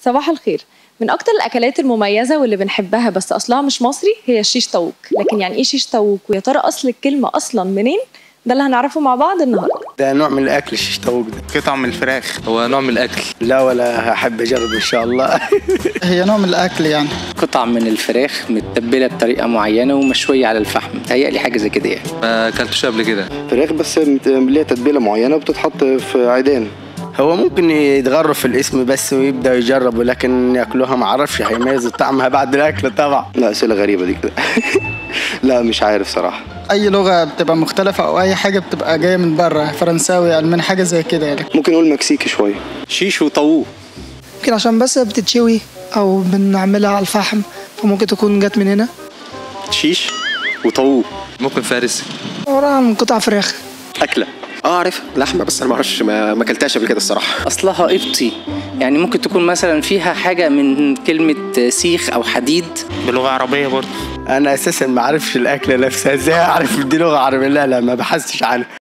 صباح الخير من اكتر الاكلات المميزه واللي بنحبها بس اصلها مش مصري هي الشيش طاووق لكن يعني ايه شيش طاووق ويا ترى اصل الكلمه اصلا منين ده اللي هنعرفه مع بعض النهارده ده نوع من الاكل الشيش طاووق ده قطعة من الفراخ هو نوع من الاكل لا ولا هحب اجرب ان شاء الله هي نوع من الاكل يعني قطع من الفراخ متبله بطريقه معينه ومشويه على الفحم تهيألي حاجه زي كده يعني ما اكلتوش قبل كده فراخ بس مت- ليها تتبيله معينه وبتتحط في عيدان هو ممكن يتغروا في الاسم بس ويبدا يجربوا لكن ياكلوها ما اعرفش هيميز طعمها بعد الاكل طبعا لا اسئله غريبه دي كده لا مش عارف صراحه اي لغه بتبقى مختلفه او اي حاجه بتبقى جايه من بره فرنساوي الماني حاجه زي كده يعني ممكن نقول مكسيكي شويه شيش وطاووق يمكن عشان بس بتتشوي او بنعملها على الفحم فممكن تكون جت من هنا شيش وطاووق ممكن فارسي عبارة عن قطع فراخ اكله اه عارف لحمه بس انا ما اعرفش ما ما اكلتهاش قبل كده الصراحه اصلها قبطي يعني ممكن تكون مثلا فيها حاجه من كلمه سيخ او حديد بلغة عربية برضه انا اساسا ما اعرفش الاكله نفسها ازاي اعرف دي لغه عربيه لا لا ما بحثتش عنها